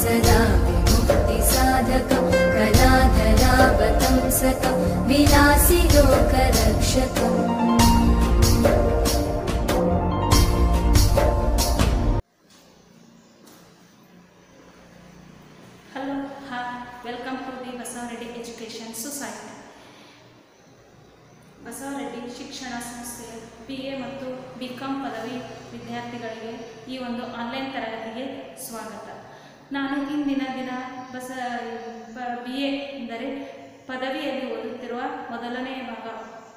सदा विमुक्तिसाधकं कलाधरावतंसकं विलासि लोकरक्षकम् hello hi welcome to the Basavareddy education society Basavareddy ಶಿಕ್ಷಣ ಸಂಸ್ಥೆಯ ಬಿ ಎ ಮತ್ತು ಬಿ ಕಾಮ್ ಪದವಿ ವಿದ್ಯಾರ್ಥಿಗಳಿಗೆ ಈ ಒಂದು ಆನ್ಲೈನ್ ತರಗತಿಗೆ ಸ್ವಾಗತ ನಾನು ಇಂದಿನ ದಿನ ಬಸ ಬಿ ಎ ಎಂದರೆ ಪದವಿಯಲ್ಲಿ ಓದುತ್ತಿರುವ ಮೊದಲನೇ ಭಾಗ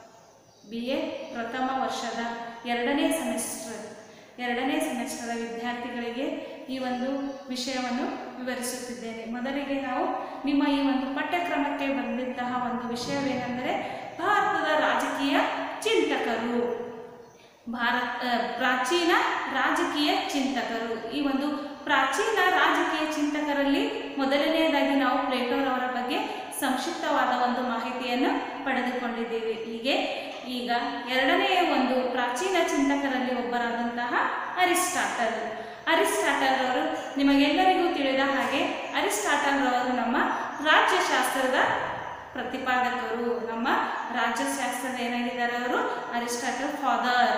ಬಿ ಎ ಪ್ರಥಮ ವರ್ಷದ ಎರಡನೇ ಸೆಮಿಸ್ಟರ್ ಎರಡನೇ ಸೆಮಿಸ್ಟರ್ ವಿದ್ಯಾರ್ಥಿಗಳಿಗೆ ಈ ಒಂದು ವಿಷಯವನ್ನು ವಿವರಿಸುತ್ತಿದ್ದೇನೆ ಮೊದಲಿಗೆ ನಾವು ನಿಮ್ಮ ಈ ಒಂದು ಪಠ್ಯಕ್ರಮಕ್ಕೆ ಬಂದಂತಹ ಒಂದು ವಿಷಯವೇನೆಂದರೆ ಭಾರತದ ರಾಜಕೀಯ ಚಿಂತಕರು ಭಾರತ ಆ, ಪ್ರಾಚೀನ ರಾಜಕೀಯ ಚಿಂತಕರು ಈ ಒಂದು ಪ್ರಾಚೀನ ರಾಜಕೀಯ ಚಿಂತಕರಲ್ಲಿ ಮೊದಲನೆಯದಾಗಿ ನಾವು ಪ್ಲೇಟೋರವರ ಬಗ್ಗೆ ಸಂಕ್ಷಿಪ್ತವಾದ ಒಂದು ಮಾಹಿತಿಯನ್ನು ಪಡೆದುಕೊಂಡಿದ್ದೇವೆ ಹೀಗೆ ಈಗ ಎರಡನೆಯ ಒಂದು ಪ್ರಾಚೀನ ಚಿಂತಕರಲ್ಲಿ ಒಬ್ಬರಾದಂತಹ ಅರಿಸ್ಟಾಟಲ್ ಅರಿಸ್ಟಾಟಲ್ ಅವರು ನಿಮಗೆಲ್ಲರಿಗೂ ತಿಳಿದ ಹಾಗೆ ಅರಿಸ್ಟಾಟಲ್ ರವರು ನಮ್ಮ ರಾಜ್ಯಶಾಸ್ತ್ರದ ಪ್ರತಿಪಾದಕರು ನಮ್ಮ ರಾಜ್ಯಶಾಸ್ತ್ರದ ಏನಾಗಿದ್ದಾರೆ ಅವರು ಅರಿಸ್ಟಾಟಲ್ ಫಾದರ್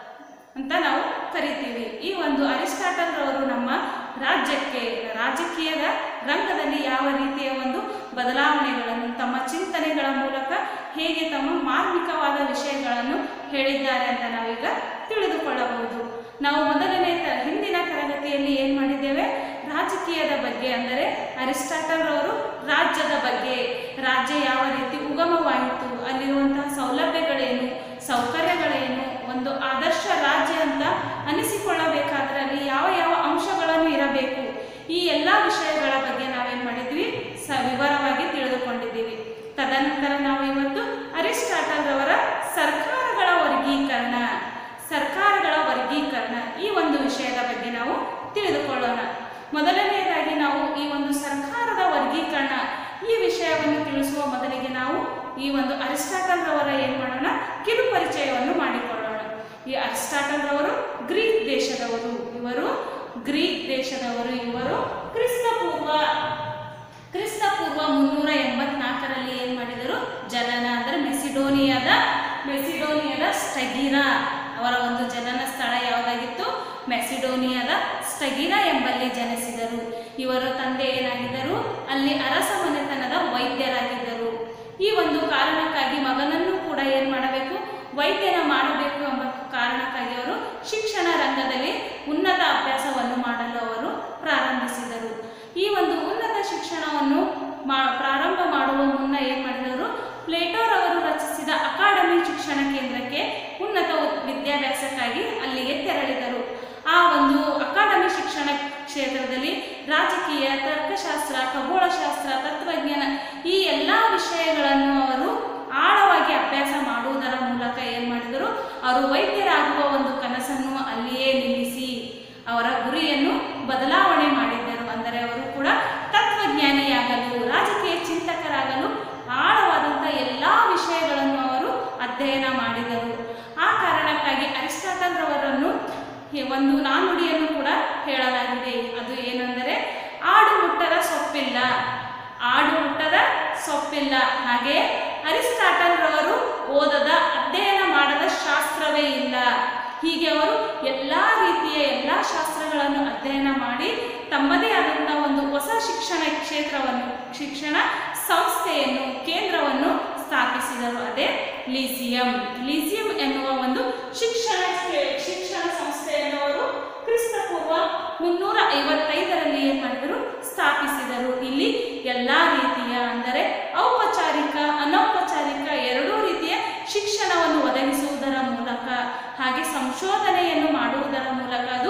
ಅಂತ ನಾವು ಕರಿತೀವಿ ಈ ಒಂದು ಅರಿಸ್ಟಾಟಲ್ ರವರು ನಮ್ಮ ರಾಜ್ಯಕ್ಕೆ ರಾಜಕೀಯದ ರಂಗದಲ್ಲಿ ಯಾವ ರೀತಿಯ ಒಂದು ಬದಲಾವಣೆಗಳನ್ನು ತಮ್ಮ ಚಿಂತನೆಗಳ ಮೂಲಕ ಹೇಗೆ ತಮ್ಮ ಮಾರ್ಮಿಕವಾದ ವಿಷಯಗಳನ್ನು ಹೇಳಿದ್ದಾರೆ ಅಂತ ನಾವೀಗ ತಿಳಿದುಕೊಳ್ಳಬಹುದು ನಾವು ಮೊದಲನೇ ತ- ಹಿಂದಿನ ತರಗತಿಯಲ್ಲಿ ಏನು ಮಾಡಿದ್ದೇವೆ ರಾಜಕೀಯದ ಬಗ್ಗೆ ಅಂದರೆ ಅರಿಸ್ಟಾಟಲ್ ರವರು ರಾಜ್ಯದ ಬಗ್ಗೆ ರಾಜ್ಯ ಯಾವ ರೀತಿ ಉಗಮವಾಯಿತು ಅಲ್ಲಿರುವಂತಹ ಸೌಲಭ್ಯಗಳೇನು ಸೌಕರ್ಯಗಳೇನು ಒಂದು ಆದರ್ಶ ರಾಜ್ಯ ಅಂತ ಅನಿಸಿಕೊಳ್ಳಬೇಕಾದ್ರೆ ಅಲ್ಲಿ ಯಾವ ಯಾವ ಅಂಶಗಳನ್ನು ಇರಬೇಕು ಈ ಎಲ್ಲ ವಿಷಯಗಳ ಬಗ್ಗೆ ನಾವೇನು ಮಾಡಿದ್ವಿ ಸ ವಿವರವಾಗಿ ತಿಳಿದುಕೊಂಡಿದ್ದೀವಿ ತದನಂತರ ನಾವು ಇವತ್ತು ಅರಿಸ್ಟಾಟಲ್ ರವರ ಸರ್ಕಾರಗಳ ವರ್ಗೀಕರಣ ಸರ್ಕಾರಗಳ ವರ್ಗೀಕರಣ ಈ ಒಂದು ವಿಷಯದ ಬಗ್ಗೆ ನಾವು ತಿಳಿದುಕೊಳ್ಳೋಣ ಮೊದಲನೆಯದಾಗಿ ನಾವು ಈ ಒಂದು ಸರ್ಕಾರದ ವರ್ಗೀಕರಣ ಈ ವಿಷಯವನ್ನು ತಿಳಿಸುವ ಮೊದಲಿಗೆ ನಾವು ಈ ಒಂದು ಅರಿಸ್ಟಾಟಲ್ ರವರ ಏನು ಮಾಡೋಣ ಕಿರು ಪರಿಚಯವನ್ನು ಮಾಡಿಕೊಳ್ಳೋಣ ಈ ಅರಿಸ್ಟಾಟಲ್ ರವರು ಗ್ರೀಕ್ ದೇಶದವರು ಇವರು ಗ್ರೀಕ್ ದೇಶದವರು ಇವರು ಕ್ರಿಸ್ತ ಪೂರ್ವ ಕ್ರಿಸ್ತ ಪೂರ್ವ ಮುನ್ನೂರ ಎಂಬತ್ನಾಲ್ಕರಲ್ಲಿ ಏನು ಮಾಡಿದರು ಜನನ ಅಂದರೆ ಮೆಸಿಡೋನಿಯಾದ ಮೆಸಿಡೋನಿಯಾದ ಸ್ಟಗಿರಾ ಅವರ ಒಂದು ಜನನ ಸ್ಥಳ ಯಾವುದಾಗಿತ್ತು ಮೆಸಿಡೋನಿಯಾದ ಸ್ಟಗಿರಾ ಎಂಬಲ್ಲಿ ಜನಿಸಿದರು ಇವರ ತಂದೆ ಏನಾಗಿದ್ದರು ಅಲ್ಲಿ ಅರಸ ಮನೆತನದ ವೈದ್ಯರಾಗಿದ್ದರು ಈ ಒಂದು ಕಾರಣಕ್ಕಾಗಿ ಮಗನನ್ನು ಕೂಡ ಏನು ಮಾಡಬೇಕು ವೈದ್ಯನ ಮಾಡಬೇಕು ಎಂಬ ಕಾರಣಕ್ಕಾಗಿ ಅವರು ಶಿಕ್ಷಣ ರಂಗದಲ್ಲಿ ಉನ್ನತ ಅಭ್ಯಾಸವನ್ನು ಮಾಡಲು ಅವರು ಪ್ರಾರಂಭಿಸಿದರು ಈ ಒಂದು ಉನ್ನತ ಶಿಕ್ಷಣವನ್ನು ಮಾ ಪ್ರಾರಂಭ ಮಾಡುವ ಮುನ್ನ ಏನು ಮಾಡಿದವರು ಪ್ಲೇಟೋರವರು ರಚಿಸಿದ ಅಕಾಡೆಮಿ ಶಿಕ್ಷಣ ಕೇಂದ್ರಕ್ಕೆ ಉನ್ನತ ಉತ್- ವಿದ್ಯಾಭ್ಯಾಸಕ್ಕಾಗಿ ಅಲ್ಲಿಗೆ ತೆರಳಿದರು ಆ ಒಂದು ಅಕಾಡೆಮಿ ಶಿಕ್ಷಣ ಕ್ಷೇತ್ರದಲ್ಲಿ ರಾಜಕೀಯ ತರ್ಕಶಾಸ್ತ್ರ ಖಗೋಳಶಾಸ್ತ್ರ ತತ್ವಜ್ಞಾನ ಈ ಎಲ್ಲ ವಿಷಯಗಳನ್ನು ಅವರು ಆಳವಾಗಿ ಅಭ್ಯಾಸ ಮಾಡುವುದರ ಮೂಲಕ ಏನು ಮಾಡಿದರು ಅವರು ವೈದ್ಯರಾಗುವ ಒಂದು ಕನಸನ್ನು ಅಲ್ಲಿಯೇ ನಿಲ್ಲಿಸಿ ಅವರ ಗುರಿಯನ್ನು ಬದಲಾವಣೆ ಮಾಡಿದ್ದರು ಅಂದರೆ ಅವರು ಕೂಡ ತತ್ವಜ್ಞಾನಿಯಾಗಲು ರಾಜಕೀಯ ಚಿಂತಕರಾಗಲು ಆಳವಾದಂಥ ಎಲ್ಲ ವಿಷಯಗಳನ್ನು ಅವರು ಅಧ್ಯಯನ ಮಾಡಿದರು ಆ ಕಾರಣಕ್ಕಾಗಿ ಅರಿಸ್ಟಾಟಲ್ ರವರನ್ನು ಹೆ- ಒಂದು ನಾನುಡಿಯನ್ನು ಕೂಡ ಹೇಳಲಾಗಿದೆ ಅದು ಏನೆಂದರೆ ಆಡು ಮುಟ್ಟದ ಸೊಪ್ಪಿಲ್ಲ ಆಡು ಮುಟ್ಟದ ಸೊಪ್ಪಿಲ್ಲ ಹಾಗೆ ಅರಿಸ್ಟಾಟಲ್ ರವರು ಓದದ ಅಧ್ಯಯನ ಮಾಡದ ಶಾಸ್ತ್ರವೇ ಇಲ್ಲ ಹೀಗೆ ಅವರು ಎಲ್ಲ ರೀತಿಯ ಎಲ್ಲ ಶಾಸ್ತ್ರಗಳನ್ನು ಅಧ್ಯಯನ ಮಾಡಿ ತಮ್ಮದೇ ಆದಂಥ ಒಂದು ಹೊಸ ಶಿಕ್ಷಣ ಕ್ಷೇತ್ರವನ್ನು ಶಿಕ್ಷಣ ಸಂಸ್ಥೆಯನ್ನು ಕೇಂದ್ರವನ್ನು ಸ್ಥಾಪಿಸಿದರು ಅದೇ ಲೀಸಿಯಂ ಲೀಸಿಯಂ ಎನ್ನುವ ಒಂದು ಶಿಕ್ಷಣ ಶಿಕ್ಷಣ ಸಂಸ್ಥೆಯನ್ನು ಅವರು ಕ್ರಿಸ್ತ ಪೂರ್ವ ಮುನ್ನೂರ ಐವತ್ತೈದರಲ್ಲಿ ಏನು ಮಾಡಿದರು ಸ್ಥಾಪಿಸಿದರು ಇಲ್ಲಿ ಎಲ್ಲ ರೀತಿಯ ಅಂದರೆ ಔಪಚಾರಿಕ ಅನೌಪಚಾರಿಕ ಎರಡೂ ರೀತಿಯ ಶಿಕ್ಷಣವನ್ನು ಒದಗಿಸುವುದರ ಮೂಲಕ ಹಾಗೆ ಸಂಶೋಧನೆಯನ್ನು ಮಾಡುವುದರ ಮೂಲಕ ಅದು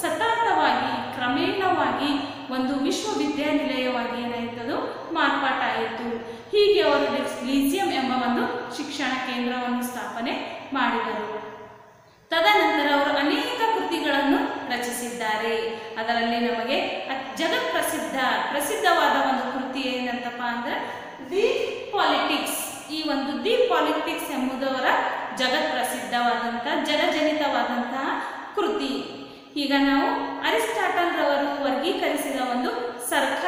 ಸತತವಾಗಿ ಕ್ರಮೇಣವಾಗಿ ಒಂದು ವಿಶ್ವವಿದ್ಯಾನಿಲಯವಾಗಿ ಏನಾಯಿತದು ಮಾರ್ಪಾಟಾಯಿತು ಹೀಗೆ ಅವರು ಲೀಸಿಯಂ ಎಂಬ ಒಂದು ಶಿಕ್ಷಣ ಕೇಂದ್ರವನ್ನು ಸ್ಥಾಪನೆ ಮಾಡಿದರು ತದನಂತರ ಅವರು ಅನೇಕ ಕೃತಿಗಳನ್ನು ರಚಿಸಿದ್ದಾರೆ ಅದರಲ್ಲಿ ನಮಗೆ ಅತ್- ಜಗತ್ಪ್ರಸಿದ್ಧ ಪ್ರಸಿದ್ಧವಾದ ಒಂದು ಕೃತಿ ಏನಂತಪ್ಪ ಅಂದ್ರೆ ದಿ ಪಾಲಿಟಿಕ್ಸ್ ಈ ಒಂದು ದಿ ಪಾಲಿಟಿಕ್ಸ್ ಎಂಬುದವರ ಜಗತ್ಪ್ರಸಿದ್ಧವಾದಂಥ ಜಗಜನಿತವಾದಂತಹ ಕೃತಿ ಈಗ ನಾವು ಅರಿಸ್ಟಾಟಲ್ ರವರು ವರ್ಗೀಕರಿಸಿದ ಒಂದು ಸರ್ಕಾರ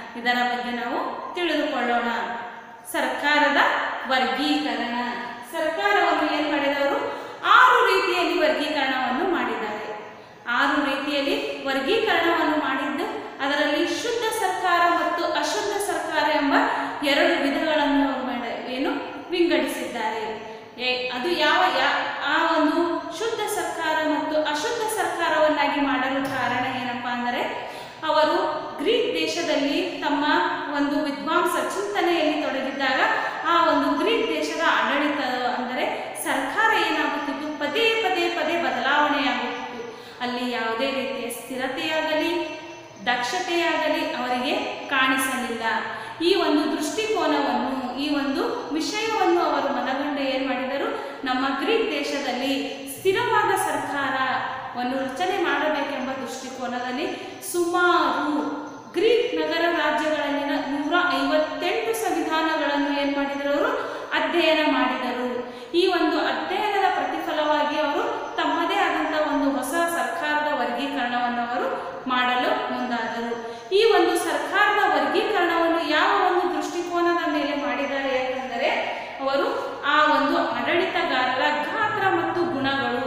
ಇದರ ಬಗ್ಗೆ ನಾವು ತಿಳಿದುಕೊಳ್ಳೋಣ ಸರ್ಕಾರದ ವರ್ಗೀಕರಣ ಸರ್ಕಾರವನ್ನು ಏನು ಮಾಡಿದವರು ಆರು ರೀತಿಯಲ್ಲಿ ವರ್ಗೀಕರಣವನ್ನು ಮಾಡಿದ್ದಾರೆ ಆರು ರೀತಿಯಲ್ಲಿ ವರ್ಗೀಕರಣವನ್ನು ಮಾಡಿದ್ದು ಅದರಲ್ಲಿ ಶುದ್ಧ ಸರ್ಕಾರ ಮತ್ತು ಅಶುದ್ಧ ಸರ್ಕಾರ ಎಂಬ ಎರಡು ವಿಧಗಳನ್ನು ಅವರು ಮಾಡ ಏನು ವಿಂಗಡಿಸಿದ್ದಾರೆ ಏ- ಅದು ಯಾವ ಯಾ- ಆ ಒಂದು ಶುದ್ಧ ಸರ್ಕಾರ ಮತ್ತು ಅಶುದ್ಧ ಸರ್ಕಾರವನ್ನಾಗಿ ಮಾಡಲು ಕಾರಣ ಏನಪ್ಪಾ ಅಂದರೆ ಅವರು ಗ್ರೀಕ್ ದೇಶದಲ್ಲಿ ತಮ್ಮ ಒಂದು ವಿದ್ವಾಂಸ ಚಿಂತನೆಯಲ್ಲಿ ತೊಡಗಿದ್ದಾಗ ಆ ಒಂದು ಗ್ರೀಕ್ ದೇಶದ ಆಡಳಿತ ಅಂದರೆ ಸರ್ಕಾರ ಏನಾಗುತ್ತಿತ್ತು ಪದೇ ಪದೇ ಪದೇ ಬದಲಾವಣೆಯಾಗುತ್ತಿತ್ತು ಅಲ್ಲಿ ಯಾವುದೇ ರೀತಿಯ ಸ್ಥಿರತೆಯಾಗಲಿ ದಕ್ಷತೆಯಾಗಲಿ ಅವರಿಗೆ ಕಾಣಿಸಲಿಲ್ಲ ಈ ಒಂದು ದೃಷ್ಟಿಕೋನವನ್ನು ಈ ಒಂದು ವಿಷಯವನ್ನು ಅವರು ಮನಗಂಡು ಏನು ಮಾಡಿದರು ನಮ್ಮ ಗ್ರೀಕ್ ದೇಶದಲ್ಲಿ ಸ್ಥಿರವಾದ ಸರ್ಕಾರವನ್ನು ರಚನೆ ಮಾಡಬೇಕೆಂಬ ದೃಷ್ಟಿಕೋನದಲ್ಲಿ ಸುಮಾರು ಗ್ರೀಕ್ ನಗರ ರಾಜ್ಯಗಳಲ್ಲಿನ ನೂರ ಐವತ್ತೆಂಟು ಸಂವಿಧಾನಗಳನ್ನು ಏನು ಮಾಡಿದರು ಅವರು ಅಧ್ಯಯನ ಮಾಡಿದರು ಈ ಒಂದು ಅಧ್ಯಯನದ ಪ್ರತಿಫಲವಾಗಿ ಅವರು ತಮ್ಮದೇ ಆದಂಥ ಒಂದು ಹೊಸ ಸರ್ಕಾರದ ವರ್ಗೀಕರಣವನ್ನು ಅವರು ಮಾಡಲು ಮುಂದಾದರು ಈ ಒಂದು ಸರ್ಕಾರದ ವರ್ಗೀಕರಣವನ್ನು ಯಾವ ಒಂದು ದೃಷ್ಟಿಕೋನದ ಮೇಲೆ ಮಾಡಿದ್ದಾರೆ ಯಾಕಂದರೆ ಅವರು ಆ ಒಂದು ಆಡಳಿತಗಾರರ ಗಾತ್ರ ಮತ್ತು ಗುಣಗಳು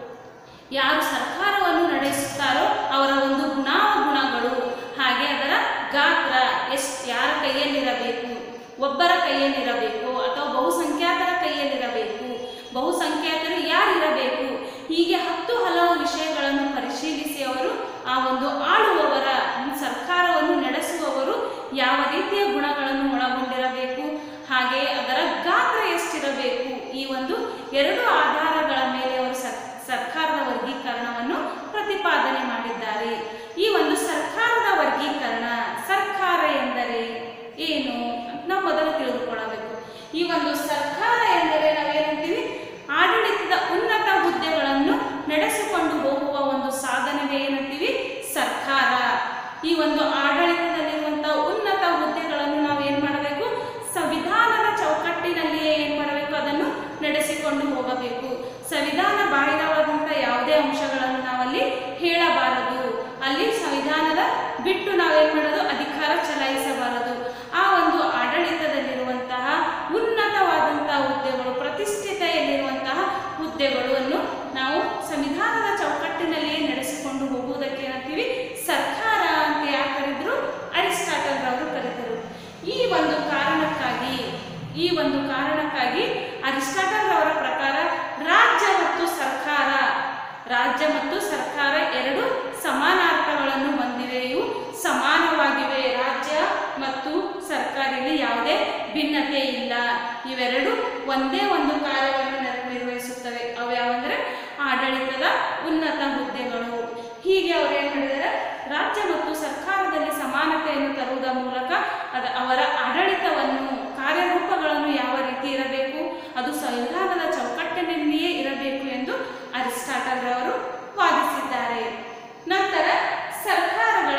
ಯಾರು ಸರ್ಕಾರವನ್ನು ನಡೆಸುತ್ತಾರೋ ಅವರ ಒಂದು ಗುಣಾವಗುಣಗಳು ಹಾಗೆ ಅದರ ಗಾತ್ರ ಎಷ್ಟು ಯಾರ ಕೈಯಲ್ಲಿರಬೇಕು ಒಬ್ಬರ ಕೈಯಲ್ಲಿರಬೇಕು ಅಥವಾ ಬಹುಸಂಖ್ಯಾತರ ಕೈಯಲ್ಲಿರಬೇಕು ಬಹುಸಂಖ್ಯಾತರು ಯಾರಿರಬೇಕು ಹೀಗೆ ಹತ್ತು ಹಲವು ವಿಷಯಗಳನ್ನು ಪರಿಶೀಲಿಸಿ ಅವರು ಆ ಒಂದು ಆಳುವವರ ಸರ್ಕಾರವನ್ನು ನಡೆಸುವವರು ಯಾವ ರೀತಿಯ ಗುಣಗಳನ್ನು ಒಳಗೊಂಡಿರಬೇಕು ಹಾಗೆ ಅದರ ಗಾತ್ರ ಎಷ್ಟಿರಬೇಕು ಈ ಒಂದು ಎರಡು ಆಧಾರಗಳ ಮೇಲೆ ಅವರು ಸರ್ ಸರ್ಕಾರದ ವರ್ಗೀಕರಣವನ್ನು ಪ್ರತಿಪಾದನೆ ಮಾಡಿದ್ದಾರೆ ಈ ಒಂದು ಸರ್ಕಾರದ ವರ್ಗೀಕರಣ ಸರ್ಕಾರ ಎಂದರೆ ಏನು ನಾವು ಮೊದಲು ತಿಳಿದುಕೊಳ್ಳಬೇಕು ಈ ಒಂದು ಸರ್ಕಾರ ಎಂದರೆ ನಾವೇನಂತೀವಿ ಆಡಳಿತದ ಉನ್ನತ ಹುದ್ದೆಗಳನ್ನು ನಡೆಸಿಕೊಂಡು ಹೋಗುವ ಒಂದು ಸಾಧನವೇ ಏನಂತೀವಿ ಸರ್ಕಾರ ಈ ಒಂದು ಆಡಳಿತದಲ್ಲಿರುವಂತಹ ಉನ್ನತ ಹುದ್ದೆಗಳನ್ನು ನಾವು ಏನು ಮಾಡಬೇಕು ಸಂವಿಧಾನದ ಚೌಕಟ್ಟಿನಲ್ಲಿಯೇ ಏನು ಮಾಡಬೇಕು ಅದನ್ನು ನಡೆಸಿಕೊಂಡು ಹೋಗಬೇಕು ಸಂವಿಧಾನ ಬಾಹಿರವಾದಂಥ ಯಾವುದೇ ಅಂಶಗಳನ್ನು ನಾವಲ್ಲಿ ಹೇಳಬಾರದು ಅಲ್ಲಿ ಸಂವಿಧಾನದ ಬಿಟ್ಟು ನಾವೇನು ಮಾಡೋದು ಅಧಿಕಾರ ಚಲಾಯಿಸಬಾರದು ಆ ಒಂದು ಆಡಳಿತದಲ್ಲಿರುವಂತಹ ಉನ್ನತವಾದಂತಹ ಹುದ್ದೆಗಳು ಪ್ರತಿಷ್ಠಿತೆಯಲ್ಲಿರುವಂತಹ ಹುದ್ದೆಗಳನ್ನು ನಾವು ಸಂವಿಧಾನದ ಚೌಕಟ್ಟಿನಲ್ಲಿಯೇ ನಡೆಸಿಕೊಂಡು ಹೋಗುವುದಕ್ಕೆ ಏನಂತೀವಿ ಸರ್ಕಾರ ಅಂತ ಯಾರು ಕರೆದ್ರು ಅರಿಸ್ಟಾಟಲ್ ರವರು ಕರೆದರು ಈ ಒಂದು ಕಾರಣಕ್ಕಾಗಿ ಈ ಒಂದು ಕಾರಣಕ್ಕಾಗಿ ಅರಿಸ್ಟಾಟಲ್ ಅವರ ಪ್ರಕಾರ ರಾಜ್ಯ ಮತ್ತು ಸರ್ಕಾರ ರಾಜ್ಯ ಮತ್ತು ಸರ್ಕಾರ ಎರಡು ಸಮಾನಾರ್ಥಗಳನ್ನು ಹೊಂದಿವೆ ಇವು ಸಮಾನವಾಗಿವೆ ರಾಜ್ಯ ಮತ್ತು ಸರ್ಕಾರದಲ್ಲಿ ಯಾವುದೇ ಭಿನ್ನತೆ ಇಲ್ಲ ಇವೆರಡು ಒಂದೇ ಒಂದು ಕಾರ್ಯವನ್ನು ನೆರ- ನಿರ್ವಹಿಸುತ್ತವೆ ಅವು ಯಾವಂದ್ರೆ ಆಡಳಿತದ ಉನ್ನತ ಹುದ್ದೆಗಳು ಹೀಗೆ ಅವರು ಏನು ಮಾಡಿದ್ದಾರೆ ರಾಜ್ಯ ಮತ್ತು ಸರ್ಕಾರದಲ್ಲಿ ಸಮಾನತೆಯನ್ನು ತರುವುದರ ಮೂಲಕ ಅದ ಅವರ ಆಡಳಿತವನ್ನು ಕಾರ್ಯರೂಪಗಳನ್ನು ಯಾವ ರೀತಿ ಇರಬೇಕು ಅದು ಸಂವಿಧಾನದ ಚೌಕಟ್ಟಿನಲ್ಲಿಯೇ ಇರಬೇಕು ಎಂದು ಅರಿಸ್ಟಾಟಲ್ ರವರು ವಾದಿಸಿದ್ದಾರೆ ನಂತರ ಸರ್ಕಾರಗಳ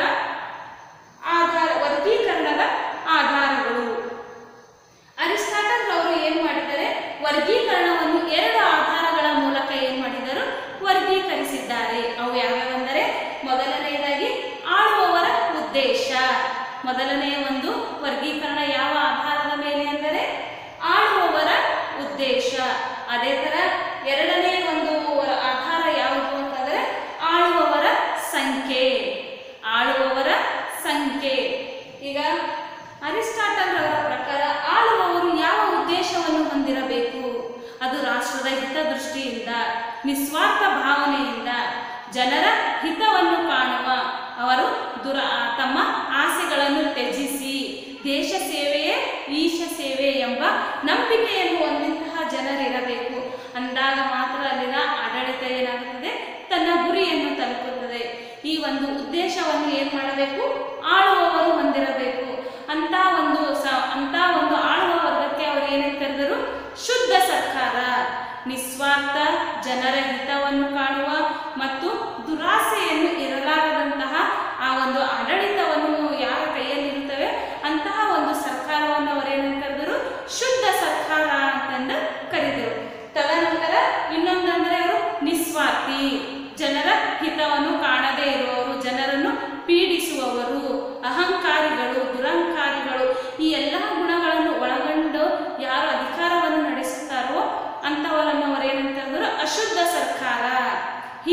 ಆಧಾರ ವರ್ಗೀಕರಣದ ಆಧಾರಗಳು ಅರಿಸ್ಟಾಟಲ್ ರವರು ಏನು ಮಾಡಿದ್ದಾರೆ ವರ್ಗೀಕರಣವನ್ನು ಎರಡು ಆಧಾರಗಳ ಮೂಲಕ ಏನು ಮಾಡಿದರು ವರ್ಗೀಕರಿಸಿದ್ದಾರೆ ಅವು ಯಾವ್ಯಾವೆಂದರೆ ಮೊದಲನೆಯದಾಗಿ ಆಳುವವರ ಉದ್ದೇಶ ಮೊದಲನೆಯ ಒಂದು ವರ್ಗೀಕರಣ ಯಾವ ಆಧಾರದ ಮೇಲೆ ಅಂದರೆ ಆಳುವವರ ಉದ್ದೇಶ ಅದೇ ತರ ಎರಡನೇ ಒಂದು ಆಧಾರ ಯಾವುದು ಅಂತಂದರೆ ಆಳುವವರ ಸಂಖ್ಯೆ ಆಳುವವರ ಸಂಖ್ಯೆ ಈಗ ಅರಿಸ್ಟಾಟಲ್ ಅವರ ಪ್ರಕಾರ ಆಳುವವರು ಯಾವ ಉದ್ದೇಶವನ್ನು ಹೊಂದಿರಬೇಕು ಅದು ರಾಷ್ಟ್ರದ ಹಿತದೃಷ್ಟಿಯಿಂದ ನಿಸ್ವಾರ್ಥ ಭಾವನೆಯಿಂದ ಜನರ ಹಿತವನ್ನು ಕಾಣುವ ಅವರು ದುರ ತಮ್ಮ ಆಸೆಗಳನ್ನು ತ್ಯಜಿಸಿ ದೇಶ ಸೇವೆಯೇ ಈಶ ಸೇವೆ ಎಂಬ ನಂಬಿಕೆಯನ್ನು ಹೊಂದಿದಂತಹ ಜನರಿರಬೇಕು ಅಂದಾಗ ಮಾತ್ರ ಅಲ್ಲಿನ ಆಡಳಿತ ಏನಾಗುತ್ತದೆ ತನ್ನ ಗುರಿಯನ್ನು ತಲುಪುತ್ತದೆ ಈ ಒಂದು ಉದ್ದೇಶವನ್ನು ಏನು ಮಾಡಬೇಕು ಆಳುವವರು ಹೊಂದಿರಬೇಕು ಅಂತ ಒಂದು ಸ ಅಂತ ಒಂದು ಆಳುವ ವರ್ಗಕ್ಕೆ ಅವರು ಏನಂತ ಕರೆದರು ಶುದ್ಧ ಸರ್ಕಾರ ನಿಸ್ವಾರ್ಥ ಜನರ ಹಿತವನ್ನು ಕಾಣುವ ಮತ್ತು ದುರಾಸೆಯನ್ನು ಇರಲಾರದಂತಹ ಆ ಒಂದು ಆಡಳಿತವನ್ನು ಯಾರ ಕೈಯಲ್ಲಿರುತ್ತವೆ ಅಂತಹ ಒಂದು ಸರ್ಕಾರವನ್ನು ಅವರೇನಂತ ಕರೆದರು ಶುದ್ಧ ಸರ್ಕಾರ ಅಂತಂದು ಕರೆದರು ತದನಂತರ ಇನ್ನೊಂದಂದ್ರೆ ಅವರು ನಿಸ್ವಾರ್ಥಿ ಜನರ ಹಿತವನ್ನು ಕಾಣದೇ ಇರುವವರು ಜನರನ್ನು ಪೀಡಿಸುವವರು ಅಹಂಕಾರಿಗಳು ದುರಂಕ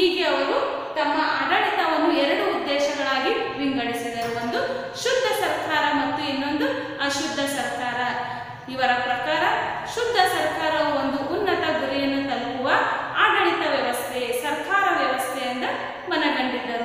ಹೀಗೆ ಅವರು ತಮ್ಮ ಆಡಳಿತವನ್ನು ಎರಡು ಉದ್ದೇಶಗಳಾಗಿ ವಿಂಗಡಿಸಿದರು ಒಂದು ಶುದ್ಧ ಸರ್ಕಾರ ಮತ್ತು ಇನ್ನೊಂದು ಅಶುದ್ಧ ಸರ್ಕಾರ ಇವರ ಪ್ರಕಾರ ಶುದ್ಧ ಸರ್ಕಾರವು ಒಂದು ಉನ್ನತ ಗುರಿಯನ್ನು ತಲುಪುವ ಆಡಳಿತ ವ್ಯವಸ್ಥೆ ಸರ್ಕಾರ ವ್ಯವಸ್ಥೆಯಿಂದ ಮನಗಂಡಿದ್ದರು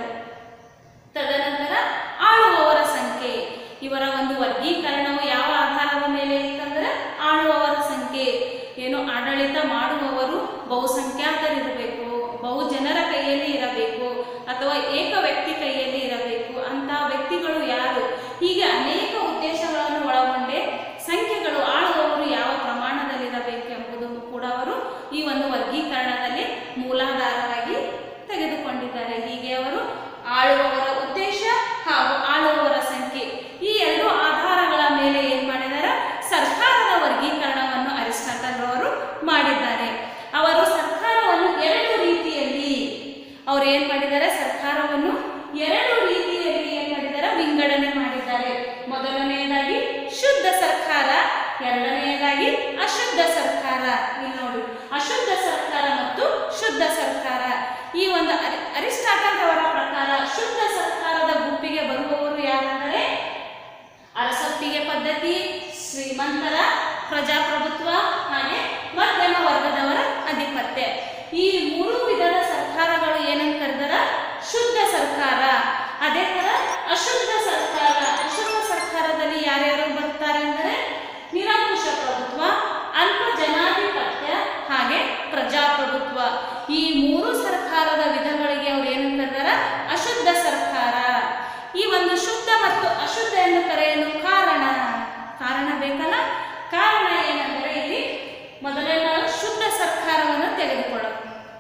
ತದನಂತರ ಆಳುವವರ ಸಂಖ್ಯೆ ಇವರ ಒಂದು ವರ್ಗೀಕರಣವು ಯಾವ ಆಧಾರದ ಮೇಲೆ ಇತ್ತಂದ್ರೆ ಆಳುವವರ ಸಂಖ್ಯೆ ಏನು ಆಡಳಿತ ಮಾಡುವವರು ಬಹುಸಂಖ್ಯಾತರಿರಬೇಕು ಬಹು ಜನರ ಕೈಯಲ್ಲಿ ಇರಬೇಕು ಅಥವಾ ಏಕ ವ್ಯಕ್ತಿ ಕೈಯಲ್ಲಿ ಇರಬೇಕು ಅಂತಹ ವ್ಯಕ್ತಿಗಳು ಯಾರು ಹೀಗೆ ಅನೇಕ ಉದ್ದೇಶಗಳನ್ನು ಒಳಗೊಂಡೆ ಸಂಖ್ಯೆಗಳು ಆಳುವವರು ಯಾವ ಪ್ರಮಾಣದಲ್ಲಿರಬೇಕು ಎಂಬುದನ್ನು ಕೂಡ ಅವರು ಈ ಒಂದು ವರ್ಗೀಕರಣದಲ್ಲಿ ಮೂಲಾಧಾರವಾಗಿ ತೆಗೆದುಕೊಂಡಿದ್ದಾರೆ ಹೀಗೆ ಅವರು ಆಳುವವರ ಉದ್ದೇಶ ಹಾಗೂ ಆಳುವವರ ಸಂಖ್ಯೆ ಈ ಎರಡು ಆಧಾರಗಳ ಮೇಲೆ ಏನ್ ಮಾಡಿದ್ದಾರೆ ಸರ್ಕಾರದ ವರ್ಗೀಕರಣವನ್ನು ಅರಿಸ್ಟಾಟಲ್ ಅವರು ಮಾಡಿದ್ದಾರೆ ಅವರು ಸರ್ಕಾರವನ್ನು ಎರಡು ರೀತಿಯಲ್ಲಿ ಅವರು ಏನ್ ಮಾಡಿದ್ದಾರೆ ಸರ್ಕಾರವನ್ನು ಎರಡು ರೀತಿಯಲ್ಲಿ ಏನ್ ಮಾಡಿದ್ದಾರೆ ವಿಂಗಡಣೆ ಮಾಡಿದ್ದಾರೆ ಮೊದಲನೆಯದಾಗಿ ಶುದ್ಧ ಸರ್ಕಾರ ಎರಡನೆಯದಾಗಿ ಅಶುದ್ಧ ಸರ್ಕಾರ ಇಲ್ಲಿ ನೋಡಿ ಅಶುದ್ಧ ಸರ್ಕಾರ ಮತ್ತು ಶುದ್ಧ ಸರ್ಕಾರ ಈ ಒಂದು ಅರಿ- ಅರಿಸ್ಟಾಟಲ್ ಅವರ ಪ್ರಕಾರ ಶುದ್ಧ ಸರ್ಕಾರದ ಗುಂಪಿಗೆ ಬರುವವರು ಯಾರೆಂದರೆ ಅರಸೊತ್ತಿಗೆ ಪದ್ಧತಿ ಶ್ರೀಮಂತರ ಪ್ರಜಾಪ್ರಭುತ್ವ ಹಾಗೆ ಮಧ್ಯಮ ವರ್ಗದವರ ಅಧಿಪತ್ಯ ಈ ಮೂರು ವಿಧದ ಸರ್ಕಾರಗಳು ಏನಂತ ಕರೆದರ ಶುದ್ಧ ಸರ್ಕಾರ ಅದೇ ತರ ಅಶುದ್ಧ ಸರ್ಕಾರ ಅಶುದ್ಧ ಸರ್ಕಾರದಲ್ಲಿ ಯಾರ್ಯಾರು ಬರ್ತಾರೆ ಅಂದರೆ ನಿರಂಕುಶ ಪ್ರಭುತ್ವ ಅಲ್ಪ ಜನಾಧಿಪತ್ಯ ಹಾಗೆ ಪ್ರಜಾಪ್ರಭುತ್ವ ಈ ಮೂರು ಸರ್ಕಾರದ ವಿಧಗಳಿಗೆ ಅವ್ರು ಏನು ಕರೆದಾರ ಅಶುದ್ಧ ಸರ್ಕಾರ ಈ ಒಂದು ಶುದ್ಧ ಮತ್ತು ಅಶುದ್ಧ ಎಂದು ಕರೆಯಲು ಕಾರಣ ಕಾರಣ ಬೇಕಲ್ಲ ಕಾರಣ ಏನಂದ್ರೆ ಇಲ್ಲಿ ಮೊದಲೇ ನಾವು ಶುದ್ಧ ಸರ್ಕಾರವನ್ನು ತೆಗೆದುಕೊಳ್ಳೋಣ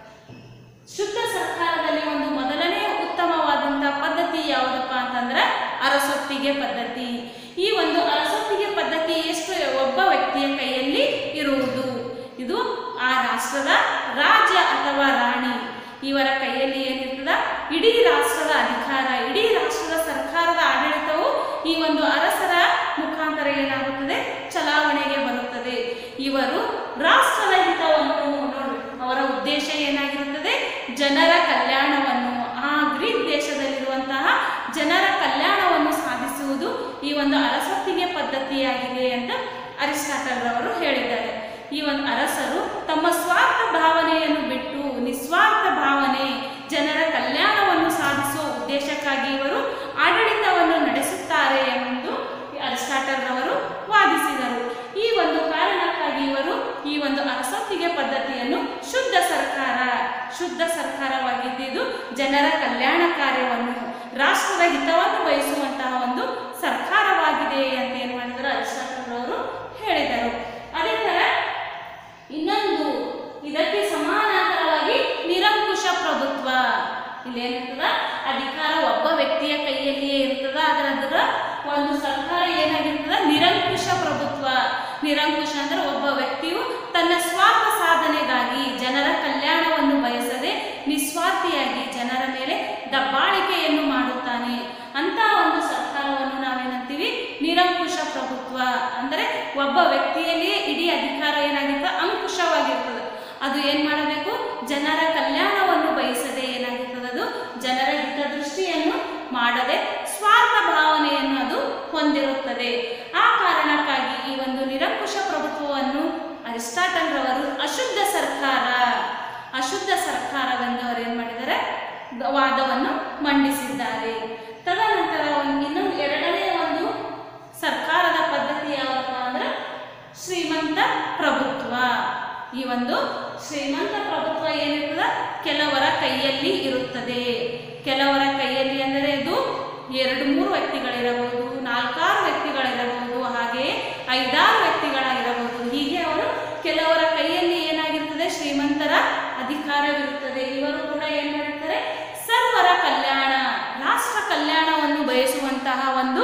ಶುದ್ಧ ಸರ್ಕಾರದಲ್ಲಿ ಒಂದು ಮೊದಲನೇ ಉತ್ತಮವಾದಂತಹ ಪದ್ಧತಿ ಯಾವುದಪ್ಪ ಅಂತಂದ್ರೆ ಅರಸೊತ್ತಿಗೆ ಪದ್ಧತಿ ಈ ಒಂದು ಅರಸೊತ್ತಿಗೆ ಪದ್ಧತಿ ಎಷ್ಟು ಒಬ್ಬ ವ್ಯಕ್ತಿಯ ಕೈಯಲ್ಲಿ ಇರುವುದು ಇದು ಆ ರಾಷ್ಟ್ರದ ರಾಜ ಅಥವಾ ರಾಣಿ ಇವರ ಕೈಯಲ್ಲಿ ಏನಿರ್ತದ ಇಡೀ ರಾಷ್ಟ್ರದ ಅಧಿಕಾರ ಇಡೀ ರಾಷ್ಟ್ರದ ಸರ್ಕಾರದ ಆಡಳಿತವು ಈ ಒಂದು ಅರಸರ ಮುಖಾಂತರ ಏನಾಗುತ್ತದೆ ಚಲಾವಣೆಗೆ ಬರುತ್ತದೆ ಇವರು ರಾಷ್ಟ್ರದ ಹಿತವನ್ನು ನೋಡಿ ಅವರ ಉದ್ದೇಶ ಏನಾಗಿರುತ್ತದೆ ಜನರ ಕಲ್ಯಾಣವನ್ನು ಆ ಗ್ರೀಕ್ ದೇಶದಲ್ಲಿರುವಂತಹ ಜನರ ಕಲ್ಯಾಣವನ್ನು ಸಾಧಿಸುವುದು ಈ ಒಂದು ಅರಸೊತ್ತಿಗೆ ಪದ್ಧತಿಯಾಗಿದೆ ಅಂತ ಅರಿಸ್ಟಾಟಲ್ ರವರು ಹೇಳಿದ್ದಾರೆ ಈ ಒಂದು ಅರಸರು ತಮ್ಮ ಸ್ವಾರ್ಥ ಭಾವನೆಯನ್ನು ಬಿಟ್ಟು ನಿಸ್ವಾರ್ಥ ಭಾವನೆ ಜನರ ಕಲ್ಯಾಣವನ್ನು ಸಾಧಿಸುವ ಉದ್ದೇಶಕ್ಕಾಗಿ ಇವರು ಆಡಳಿತವನ್ನು ನಡೆಸುತ್ತಾರೆ ಎಂದು ಅರಿಸ್ಟಾಟಲ್ ರವರು ವಾದಿಸಿದರು ಈ ಒಂದು ಕಾರಣಕ್ಕಾಗಿ ಇವರು ಈ ಒಂದು ಅರಸೊತ್ತಿಗೆ ಪದ್ಧತಿಯನ್ನು ಶುದ್ಧ ಸರ್ಕಾರ ಶುದ್ಧ ಸರ್ಕಾರವಾಗಿದ್ದು ಜನರ ಕಲ್ಯಾಣ ಕಾರ್ಯವನ್ನು ರಾಷ್ಟ್ರದ ಹಿತವನ್ನು ಬಯಸುವಂತಹ ಒಂದು ಸರ್ಕಾರವಾಗಿದೆ ಅಂತ ಏನು ಮಾಡಿದರು ಅರಿಸ್ಟಾಟಲ್ ರವರು ಹೇಳಿದರು ಅದೇ ತರ ಇನ್ನೊಂದು ಇದಕ್ಕೆ ಸಮಾನಾಂತರವಾಗಿ ನಿರಂಕುಶ ಪ್ರಭುತ್ವ ಇಲ್ಲಿ ಏನಿರ್ತದ ಅಧಿಕಾರ ಒಬ್ಬ ವ್ಯಕ್ತಿಯ ಕೈಯಲ್ಲಿಯೇ ಇರ್ತದ ಅದರ ಅದರ ಒಂದು ಸರ್ಕಾರ ಏನಾಗಿರ್ತದ ನಿರಂಕುಶ ಪ್ರಭುತ್ವ ನಿರಂಕುಶ ಅಂದ್ರೆ ಒಬ್ಬ ವ್ಯಕ್ತಿಯು ತನ್ನ ಸ್ವಾರ್ಥ ಸಾಧನೆಗಾಗಿ ಜನರ ಕಲ್ಯಾಣವನ್ನು ಬಯಸದೆ ನಿಸ್ವಾರ್ಥಿಯಾಗಿ ಜನರ ಮೇಲೆ ದಬ್ಬಾಳಿಕೆಯನ್ನು ಮಾಡುತ್ತಾನೆ ಅಂತ ಒಂದು ಸರ್ಕಾರವನ್ನು ನಾವೇನಂತೀವಿ ನಿರಂಕುಶ ಪ್ರಭುತ್ವ ಅಂದ್ರೆ ಒಬ್ಬ ವ್ಯಕ್ತಿಯಲ್ಲಿಯೇ ಇಡೀ ಅಧಿಕಾರ ಏನಾಗಿರ್ತದೆ ಅಂಕುಶವಾಗಿರ್ತದೆ ಅದು ಏನ್ ಮಾಡಬೇಕು ಜನರ ಕಲ್ಯಾಣವನ್ನು ಬಯಸದೆ ಏನಾಗಿರ್ತದೆ ಅದು ಜನರ ಹಿತದೃಷ್ಟಿಯನ್ನು ಮಾಡದೆ ಸ್ವಾರ್ಥ ಭಾವನೆಯನ್ನು ಅದು ಹೊಂದಿರುತ್ತದೆ ಆ ಕಾರಣಕ್ಕಾಗಿ ಈ ಒಂದು ನಿರಂಕುಶ ಪ್ರಭುತ್ವವನ್ನು ಅರಿಸ್ಟಾಟಲ್ ರವರು ಅಶುದ್ಧ ಸರ್ಕಾರ ಅಶುದ್ಧ ಸರ್ಕಾರವೆಂದು ಅವರು ಏನ್ ಮಾಡಿದ್ದಾರೆ ದ- ವಾದವನ್ನು ಮಂಡಿಸಿದ್ದಾರೆ ತದನಂತರ ಒಂದು ಇನ್ನೊಂದು ಎರಡನೇ ಒಂದು ಸರ್ಕಾರದ ಪದ್ಧತಿ ಯಾವಪ್ಪ ಅಂದ್ರೆ ಶ್ರೀಮಂತ ಪ್ರಭುತ್ವ ಈ ಒಂದು ಶ್ರೀಮಂತ ಪ್ರಭುತ್ವ ಏನಿರ್ತದ ಕೆಲವರ ಕೈಯಲ್ಲಿ ಇರುತ್ತದೆ ಕೆಲವರ ಕೈಯಲ್ಲಿ ಅಂದರೆ ಇದು ಎರಡು ಮೂರು ವ್ಯಕ್ತಿಗಳಿರಬಹುದು ನಾಲ್ಕಾರು ವ್ಯಕ್ತಿಗಳಿರಬಹುದು ಹಾಗೆಯೇ ಐದಾರು ವ್ಯಕ್ತಿಗಳಿರಬಹುದು ಹೀಗೆ ಅವರು ಕೆಲವರ ಕೈಯಲ್ಲಿ ಏನಾಗಿರ್ತದೆ ಶ್ರೀಮಂತರ ಅಧಿಕಾರವಿರುತ್ತದೆ ಇವರು ಕೂಡ ಏನ್ ಮಾಡಿರ್ತಾರೆ ಸರ್ವರ ಕಲ್ಯಾಣ ರಾಷ್ಟ್ರ ಕಲ್ಯಾಣವನ್ನು ಬಯಸುವಂತಹ ಒಂದು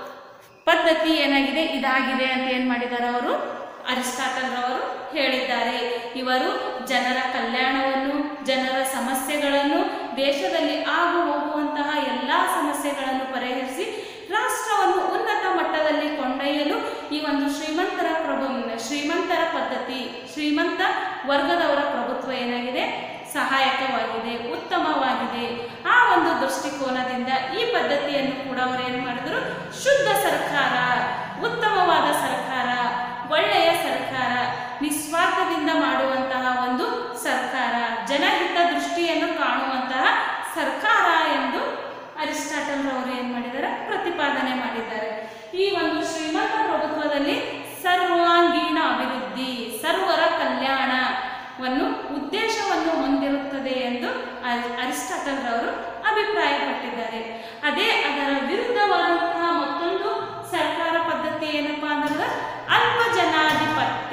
ಪದ್ಧತಿ ಏನಾಗಿದೆ ಇದಾಗಿದೆ ಅಂತ ಏನ್ ಮಾಡಿದ್ದಾರೆ ಅವರು ಅರಿಸ್ಟಾಟಲ್ ರವರು ಹೇಳಿದ್ದಾರೆ ಇವರು ಜನರ ಕಲ್ಯಾಣವನ್ನು ಜನರ ಸಮಸ್ಯೆಗಳನ್ನು ದೇಶದಲ್ಲಿ ಆಗು ಹೋಗುವಂತಹ ಎಲ್ಲ ಸಮಸ್ಯೆಗಳನ್ನು ಪರಿಹರಿಸಿ ರಾಷ್ಟ್ರವನ್ನು ಉನ್ನತ ಮಟ್ಟದಲ್ಲಿ ಕೊಂಡೊಯ್ಯಲು ಈ ಒಂದು ಶ್ರೀಮಂತರ ಪ್ರಭು ಶ್ರೀಮಂತರ ಪದ್ಧತಿ ಶ್ರೀಮಂತ ವರ್ಗದವರ ಪ್ರಭುತ್ವ ಏನಾಗಿದೆ ಸಹಾಯಕವಾಗಿದೆ ಉತ್ತಮವಾಗಿದೆ ಆ ಒಂದು ದೃಷ್ಟಿಕೋನದಿಂದ ಈ ಪದ್ಧತಿಯನ್ನು ಕೂಡ ಅವರು ಏನು ಮಾಡಿದ್ರು ಶುದ್ಧ ಸರ್ಕಾರ ಉತ್ತಮವಾದ ಸರ್ಕಾರ ಒಳ್ಳೆಯ ಸರ್ಕಾರ ನಿಸ್ವಾರ್ಥದಿಂದ ಮಾಡುವಂತಹ ಒಂದು ಸರ್ಕಾರ ಜನಹಿತ ದೃಷ್ಟಿಯನ್ನು ಕಾಣುವಂತಹ ಸರ್ಕಾರ ಎಂದು ಅರಿಸ್ಟಾಟಲ್ ಅವರು ಏನು ಮಾಡಿದ್ದಾರೆ ಪ್ರತಿಪಾದನೆ ಮಾಡಿದ್ದಾರೆ ಈ ಒಂದು ಶ್ರೀಮಂತ ಪ್ರಭುತ್ವದಲ್ಲಿ ಸರ್ವಾಂಗೀಣ ಅಭಿವೃದ್ಧಿ ಸರ್ವರ ಕಲ್ಯಾಣವನ್ನು ಉದ್ದೇಶವನ್ನು ಹೊಂದಿರುತ್ತದೆ ಎಂದು ಅರಿ- ಅರಿಸ್ಟಾಟಲ್ ರವರು ಅಭಿಪ್ರಾಯಪಟ್ಟಿದ್ದಾರೆ ಅದೇ ಅದರ ವಿರುದ್ಧವಾದಂತಹ ಮತ್ತೊಂದು ಸರ್ಕಾರ ಪದ್ಧತಿ ಏನಪ್ಪಾ ಅಂದ್ರೆ ಅಲ್ಪ ಜನಾಧಿಪತ್ಯ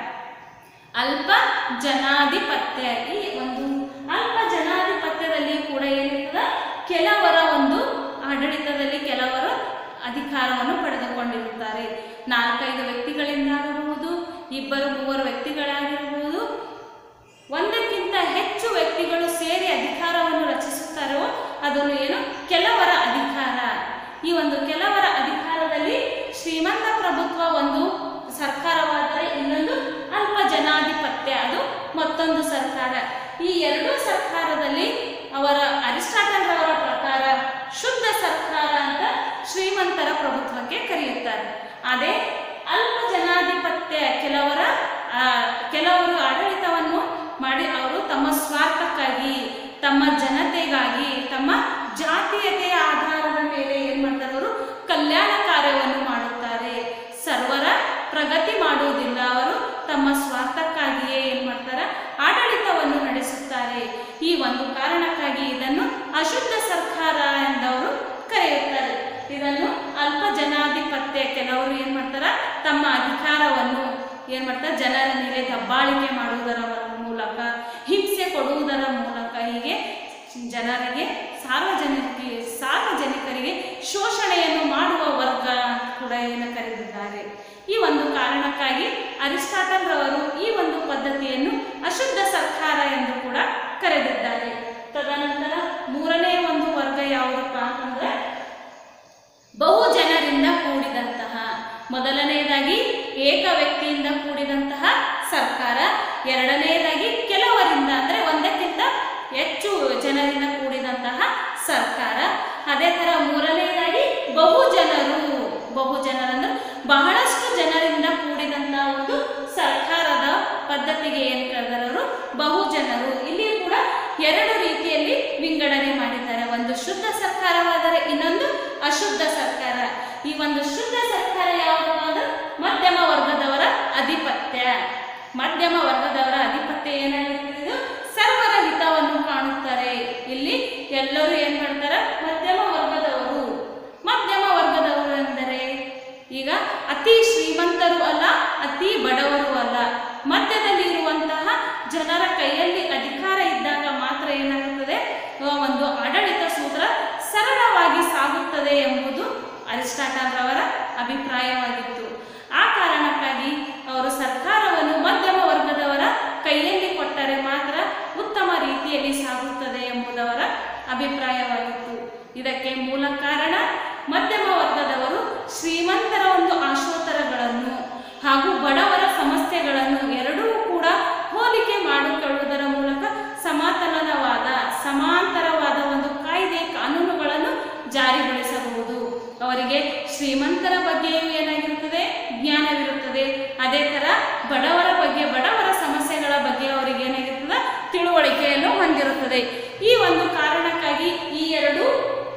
ಅಲ್ಪ ಜನಾಧಿಪತ್ಯ ಈ ಒಂದು ಅಲ್ಪ ಜನಾಧಿಪತ್ಯದಲ್ಲಿ ಕೂಡ ಏನಿರ್ತದ ಕೆಲವರ ಒಂದು ಆಡಳಿತದಲ್ಲಿ ಕೆಲವರು ಅಧಿಕಾರವನ್ನು ಪಡೆದುಕೊಂಡಿರುತ್ತಾರೆ ನಾಲ್ಕೈದು ವ್ಯಕ್ತಿಗಳಿಂದಾಗಬಹುದು ಇಬ್ಬರು ಮೂವರು ವ್ಯಕ್ತಿಗಳಾಗಿರಬಹುದು ಒಂದಕ್ಕಿಂತ ಹೆಚ್ಚು ವ್ಯಕ್ತಿಗಳು ಸೇರಿ ಅಧಿಕಾರವನ್ನು ರಚಿಸುತ್ತಾರೋ ಅದನ್ನು ಏನು ಕೆಲವರ ಅಧಿಕಾರ ಈ ಒಂದು ಕೆಲವರ ಅಧಿಕಾರದಲ್ಲಿ ಶ್ರೀಮಂತ ಪ್ರಭುತ್ವ ಒಂದು ಸರ್ಕಾರವಾದರೆ ಇನ್ನೊಂದು ಅಲ್ಪ ಜನಾಧಿಪತ್ಯ ಅದು ಮತ್ತೊಂದು ಸರ್ಕಾರ ಈ ಎರಡೂ ಸರ್ಕಾರದಲ್ಲಿ ಅವರ ಅರಿಸ್ಟಾಟಲ್ ರವರ ಪ್ರಕಾರ ಶುದ್ಧ ಸರ್ಕಾರ ಅಂತ ಶ್ರೀಮಂತರ ಪ್ರಭುತ್ವಕ್ಕೆ ಕರೆಯುತ್ತಾರೆ ಅದೇ ಅಲ್ಪ ಜನಾಧಿಪತ್ಯ ಕೆಲವರ ಆ, ಕೆಲವರು ಆಡಳಿತವನ್ನು ಮಾಡಿ ಅವರು ತಮ್ಮ ಸ್ವಾರ್ಥಕ್ಕಾಗಿ ತಮ್ಮ ಜನತೆಗಾಗಿ ತಮ್ಮ ಜಾತೀಯತೆಯ ಆಧಾರದ ಮೇಲೆ ಏನ್ ಮಾಡ್ತಾರೆ ಅವರು ಕಲ್ಯಾಣ ಕಾರ್ಯವನ್ನು ಮಾಡುತ್ತಾರೆ ಸರ್ವರ ಪ್ರಗತಿ ಮಾಡುವುದಿಲ್ಲ ಅವರು ತಮ್ಮ ಸ್ವಾರ್ಥಕ್ಕಾಗಿಯೇ ಏನ್ ಮಾಡ್ತಾರೆ ಆಡಳಿತವನ್ನು ನಡೆಸುತ್ತಾರೆ ಈ ಒಂದು ಕಾರಣಕ್ಕಾಗಿ ಇದನ್ನು ಅಶುದ್ಧ ಸರ್ಕಾರ ಎಂದವರು ಕರೆಯುತ್ತಾರೆ ಇದನ್ನು ಅಲ್ಪ ಜನಾಧಿಪತ್ಯ ಕೆಲವರು ಏನ್ ಮಾಡ್ತಾರ ತಮ್ಮ ಅಧಿಕಾರವನ್ನು ಏನ್ ಮಾಡ್ತಾರೆ ಜನರ ಮೇಲೆ ದಬ್ಬಾಳಿಕೆ ಮಾಡುವುದರ ಮೂಲಕ ಹಿಂಸೆ ಕೊಡುವುದರ ಮೂಲಕ ಹೀಗೆ ಜನರಿಗೆ ಸಾರ್ವಜನಿಕ ಸಾರ್ವಜನಿಕರಿಗೆ ಶೋಷಣೆಯನ್ನು ಮಾಡುವ ವರ್ಗ ಕೂಡ ಏನು ಕರೆದಿದ್ದಾರೆ ಈ ಒಂದು ಕಾರಣಕ್ಕಾಗಿ ಅರಿಸ್ಟಾಟಲ್ ರವರು ಈ ಒಂದು ಪದ್ಧತಿಯನ್ನು ಅಶುದ್ಧ ಸರ್ಕಾರ ಎಂದು ಕೂಡ ಕರೆದಿದ್ದಾರೆ ತದನಂತರ ಮೂರನೇ ಒಂದು ವರ್ಗ ಯಾವುದಪ್ಪ ಅಂತಂದ್ರೆ ಬಹು ಜನರಿಂದ ಕೂಡಿದಂತಹ ಮೊದಲನೆಯದಾಗಿ ಏಕ ವ್ಯಕ್ತಿಯಿಂದ ಕೂಡಿದಂತಹ ಸರ್ಕಾರ ಎರಡನೆಯದಾಗಿ ಕೆಲವರಿಂದ ಅಂದ್ರೆ ಒಂದಕ್ಕಿಂತ ಹೆಚ್ಚು ಜನರಿಂದ ಕೂಡಿದಂತಹ ಸರ್ಕಾರ ಅದೇ ತರ ಮೂರನೆಯದಾಗಿ ಬಹು ಜನರು ಬಹು ಜನರಂದ್ರೆ ಬಹಳಷ್ಟು ಜನರಿಂದ ಕೂಡಿದಂತಹ ಒಂದು ಸರ್ಕಾರದ ಪದ್ಧತಿಗೆ ಏನು ಕರೆದಾರೆ ಅವರು ಬಹು ಜನರು ಇಲ್ಲಿ ಕೂಡ ಎರಡು ರೀತಿಯಲ್ಲಿ ವಿಂಗಡಣೆ ಮಾಡಿದ್ದಾರೆ ಒಂದು ಶುದ್ಧ ಸರ್ಕಾರವಾದರೆ ಇನ್ನೊಂದು ಅಶುದ್ಧ ಸರ್ಕಾರ ಈ ಒಂದು ಶುದ್ಧ ಸರ್ಕಾರ ಯಾವುದಪ್ಪ ಅಂದ್ರೆ ಮಧ್ಯಮ ವರ್ಗದವರ ಅಧಿಪತ್ಯ ಮಧ್ಯಮ ವರ್ಗದವರ ಅಧಿಪತ್ಯ ಏನಾಗಿರ್ತದೆ ಇದು ಸರ್ವರ ಹಿತವನ್ನು ಕಾಣುತ್ತಾರೆ ಇಲ್ಲಿ ಎಲ್ಲರೂ ಏನ್ ಮಾಡ್ತಾರೆ ಮಧ್ಯಮ ವರ್ಗದವರು ಮಧ್ಯಮ ವರ್ಗದವರು ಎಂದರೆ ಈಗ ಅತಿ ಶ್ರೀಮಂತರು ಅಲ್ಲ ಅತಿ ಬಡವರು ಅಲ್ಲ ಮಧ್ಯದಲ್ಲಿ ಇರುವಂತಹ ಜನರ ಕೈಯಲ್ಲಿ ಅಧಿಕಾರ ಇದ್ದಾಗ ಮಾತ್ರ ಏನಾಗುತ್ತದೆ ಆ ಒಂದು ಆಡಳಿತ ಸೂತ್ರ ಸರಳವಾಗಿ ಸಾಗುತ್ತದೆ ಎಂಬುದು ಅರಿಸ್ಟಾಟಲ್ ರವರ ಅಭಿಪ್ರಾಯವಾಗಿತ್ತು ಆ ಕಾರಣಕ್ಕಾಗಿ ಅವರು ಸರ್ಕಾರವನ್ನು ಮಧ್ಯಮ ವರ್ಗದವರ ಕೈಯಲ್ಲಿ ಕೊಟ್ಟರೆ ಮಾತ್ರ ಉತ್ತಮ ರೀತಿಯಲ್ಲಿ ಸಾಗುತ್ತದೆ ಎಂಬುದವರ ಅಭಿಪ್ರಾಯವಾಗಿತ್ತು ಇದಕ್ಕೆ ಮೂಲ ಕಾರಣ ಮಧ್ಯಮ ವರ್ಗದವರು ಶ್ರೀಮಂತರ ಒಂದು ಆಶೋತ್ತರಗಳನ್ನು ಹಾಗೂ ಬಡವರ ಸಮಸ್ಯೆಗಳನ್ನು ಎರಡೂ ಕೂಡ ಹೋಲಿಕೆ ಮಾಡಿಕೊಳ್ಳುವುದರ ಮೂಲಕ ಸಮಾತಲನವಾದ ಸಮಾಂತರವಾದ ಒಂದು ಕಾಯ್ದೆ ಕಾನೂನುಗಳನ್ನು ಜಾರಿಗೊಳಿಸಬಹುದು ಅವರಿಗೆ ಶ್ರೀಮಂತರ ಬಗ್ಗೆಯೂ ಏನಾಗಿರುತ್ತದೆ ಜ್ಞಾನವಿರುತ್ತದೆ ಅದೇ ತರ ಬಡವರ ಬಗ್ಗೆ ಬಡವರ ಸಮಸ್ಯೆಗಳ ಬಗ್ಗೆ ಅವರಿಗೆ ಏನಾಗಿರ್ತದೆ ತಿಳುವಳಿಕೆಯನ್ನು ಹೊಂದಿರುತ್ತದೆ ಈ ಒಂದು ಕಾರಣಕ್ಕಾಗಿ ಈ ಎರಡು